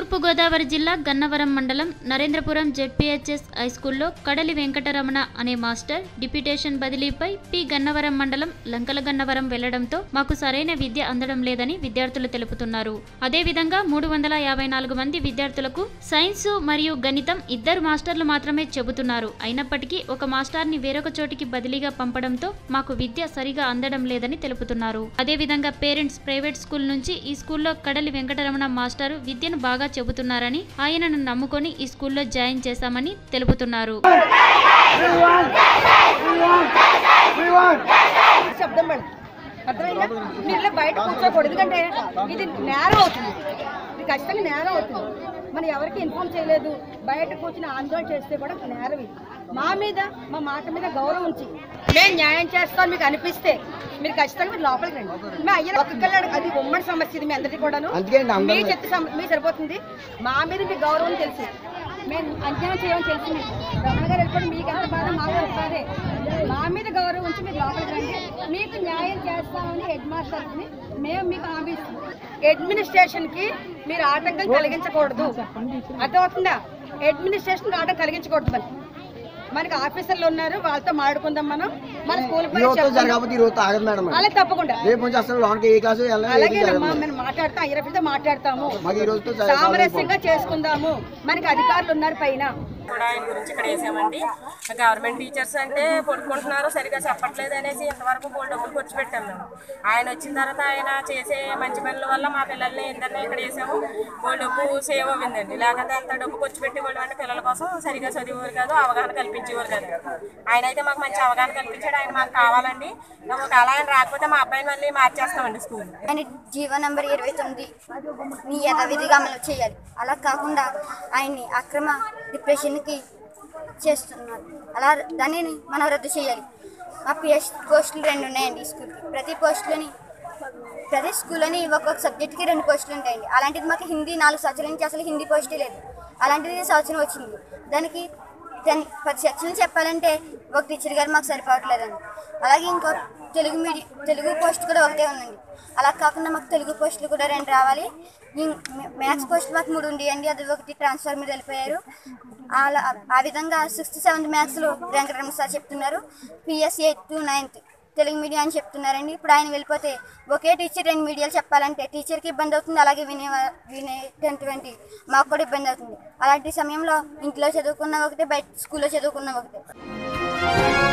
తూర్పుగోదావరి జిల్లా గన్నవరం మండలం నరేంద్రపురం జెడ్పీహెచ్ఎస్ హైస్కూల్లో కడలి వెంకటరమణ అనే మాస్టర్ డిప్యూటేషన్ బదిలీపై పి గన్నవరం మండలం లంకల గన్నవరం వెళ్లడంతో మాకు సరైన విద్య అందడం లేదని విద్యార్థులు తెలుపుతున్నారు అదేవిధంగా మూడు వందల యాభై నాలుగు మంది విద్యార్థులకు సైన్స్ మరియు గణితం ఇద్దరు మాస్టర్లు మాత్రమే చెబుతున్నారు అయినప్పటికీ ఒక మాస్టర్ని వేరొక చోటికి బదిలీగా పంపడంతో మాకు విద్య సరిగా అందడం లేదని తెలుపుతున్నారు అదేవిధంగా పేరెంట్స్ ప్రైవేట్ స్కూల్ నుంచి ఈ స్కూల్లో కడలి వెంకటరమణ మాస్టారు విద్యను బాగా చెబుతున్నారని ఆయనను నమ్ముకొని ఈ స్కూల్లో జాయిన్ చేశామని తెలుపుతున్నారు శబ్దం పడదు అర్థమైందా మీరు ఇలా బయట కూర్చోకూడదు ఎందుకంటే ఇది నేరం అవుతుంది ఇది ఖచ్చితంగా నేరం అవుతుంది మనం ఎవరికి ఇన్ఫార్మ్ చేయలేదు బయట కూర్చుని ఆందోళన చేస్తే కూడా నేరం ఇది మా మీద మా మాట మీద గౌరవం ఉంచి మేము న్యాయం చేస్తాం మీకు అనిపిస్తే మీరు ఖచ్చితంగా మీరు లోపలికి రండి మా అయ్య ఒక్కొక్కళ్ళు అది ఉమ్మడి సమస్య ఇది మీ అందరికీ కూడాను మీ చెత్త సమ- మీ సరిపోతుంది మా మీద మీ గౌరవం తెలుసు మేము అంచనా చేయమని తెలుసు మీకు రమణ గారు వెళ్ళిపోయి మీకు ఎంత బాధ మాకు వస్తుంది మా మీద గౌరవం ఉంచి మీరు లోపలికి రండి మీకు న్యాయం చేస్తామని హెడ్ మాస్టర్ని మేము మీకు హామీ ఇస్తున్నాం అడ్మినిస్ట్రేషన్కి మీరు ఆటంకం కలిగించకూడదు అర్థమవుతుందా అడ్మినిస్ట్రేషన్కి ఆటంకం కలిగించకూడదు మరి మనకి ఆఫీసర్లు ఉన్నారు వాళ్ళతో మాట్లాడుకుందాం మనం మన స్కూల్ ఈ రోజుతో జరగకపోతే ఈ రోజు ఆగదు మేడం అలా తప్పకుండా రేపు నుంచి అసలు లోనికి ఏ క్లాసు వెళ్ళాలి ఏది జరగదు అలాగేనమ్మా మేము మాట్లాడతాం అయ్యరఫీతో మాట్లాడతాము మాకు ఈ రోజుతో జరగ- సామరస్యంగా చేసుకుందాము మనకి అధికారులు ఉన్నారు పైన కూడా ఆయన గురించి ఇక్కడ వేసామండి గవర్నమెంట్ టీచర్స్ అంటే పడుకుంటున్నారు సరిగా చెప్పట్లేదు అనేసి ఇంతవరకు బోల్ డబ్బులు ఖర్చు పెట్టాం మేము ఆయన వచ్చిన తర్వాత ఆయన చేసే మంచి పనుల వల్ల మా పిల్లల్ని ఇద్దరిని ఇక్కడ వేసాము బోల్ డబ్బు సేవ్ అవ్విందండి లేకపోతే అంత డబ్బు ఖర్చు పెట్టి వాళ్ళు అంటే పిల్లల కోసం సరిగా చదివేవారు కాదు అవగాహన కల్పించేవారు కాదు ఆయన అయితే మాకు మంచి అవగాహన కల్పించాడు ఆయన మాకు కావాలండి ఒకవేళ ఆయన రాకపోతే మా అబ్బాయిని మళ్ళీ మార్చేస్తామండి స్కూల్ ఆయన జీవో నంబర్ ఇరవై తొమ్మిది ని యథావిధిగా అమలు చేయాలి అలా కాకుండా ఆయన్ని అక్రమ డిప్రెషన్కి చేస్తున్నారు అలా దానిని మనం రద్దు చేయాలి మా పిఎస్ పోస్టులు రెండు ఉన్నాయండి ఈ స్కూల్కి ప్రతి పోస్టులని ప్రతి స్కూల్లోని ఒక్కొక్క సబ్జెక్ట్కి రెండు పోస్టులు ఉంటాయండి అలాంటిది మాకు హిందీ నాలుగు సంవత్సరాల నుంచి అసలు హిందీ పోస్టే లేదు అలాంటిది ఈ సంవత్సరం వచ్చింది దానికి టెన్ పది సెక్షన్లు చెప్పాలంటే ఒక టీచర్ గారు మాకు సరిపోవట్లేదండి అలాగే ఇంకో తెలుగు మీడియం తెలుగు పోస్ట్ కూడా ఒకటే ఉందండి అలా కాకుండా మాకు తెలుగు పోస్టులు కూడా రెండు రావాలి మ్యాథ్స్ పోస్ట్ మాకు మూడు ఉండేయండి అది ఒకటి ట్రాన్స్ఫర్ మీద వెళ్ళిపోయారు అలా ఆ విధంగా సిక్స్త్ సెవెంత్ మ్యాథ్స్లో వెంకటరమణ సార్ చెప్తున్నారు PS eighth to ninth Telugu medium అని చెప్తున్నారండి ఇప్పుడు ఆయన వెళ్ళిపోతే ఒకే టీచర్ రెండు మీడియాలు చెప్పాలంటే టీచర్కి ఇబ్బంది అవుతుంది అలాగే వినే వా- వినే ట్వంటీ మాకు కూడా ఇబ్బంది అవుతుంది అలాంటి సమయంలో ఇంట్లో చదువుకున్న ఒకటే బయట స్కూల్లో చదువుకున్న ఒకటే